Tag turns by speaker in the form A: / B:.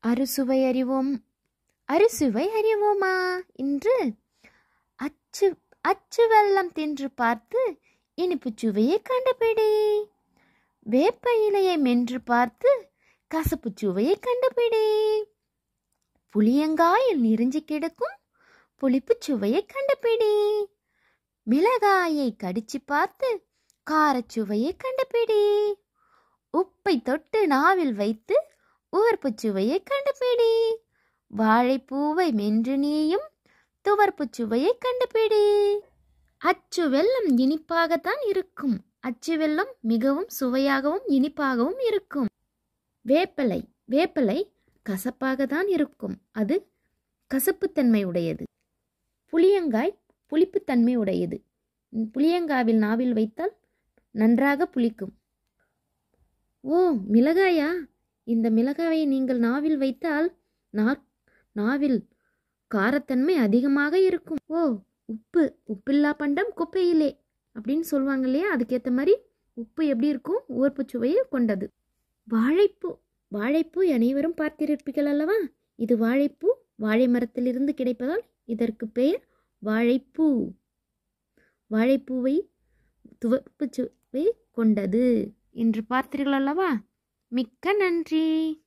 A: அறுசுவை அறிவோம் அறுசுவை அறிவோமா இன்று அச்சு அச்சு வெல்லம் தின்று பார்த்து இனிப்புச் சுவையை கண்டுபிடி வேப்ப இலையை மென்று பார்த்து கசப்புச் சுவையை கண்டுபிடி புளியங்காயில் நெறிஞ்சு கிடக்கும் புளிப்புச் சுவையை கண்டுபிடி மிளகாயை கடிச்சு பார்த்து காரச் சுவையை கண்டுபிடி உப்பை தொட்டு நாவில் வைத்து உவர்ப்புச் சுவையை கண்டுபிடி வாழைப்பூவை மென்று நீயும் துவர்ப்புச் சுவையை கண்டுபிடி அச்சு வெல்லம் இனிப்பாகத்தான் இருக்கும் அச்சு வெல்லம் மிகவும் சுவையாகவும் இனிப்பாகவும் இருக்கும் வேப்பலை வேப்பலை கசப்பாக தான் இருக்கும் அது கசப்புத்தன்மை உடையது புளியங்காய் புளிப்புத்தன்மை உடையது புளியங்காவில் நாவில் வைத்தால் நன்றாக புளிக்கும் ஓ மிளகாயா இந்த மிளகாயை நீங்கள் நாவில் வைத்தால் நா நாவில் காரத்தன்மை அதிகமாக இருக்கும் ஓ உப்பு உப்பில்லா பண்டம் குப்பையிலே அப்படின்னு சொல்லுவாங்க இல்லையா அதுக்கேற்ற மாதிரி உப்பு எப்படி இருக்கும் உவர்ப்பு சுவையை கொண்டது வாழைப்பூ வாழைப்பூ அனைவரும் பார்த்திருப்பீர்கள் அல்லவா இது வாழைப்பூ வாழை மரத்திலிருந்து கிடைப்பதால் இதற்கு பெயர் வாழைப்பூ வாழைப்பூவை துவர்ப்பு சுவை கொண்டது என்று பார்த்தீர்கள் அல்லவா மிக்க நன்றி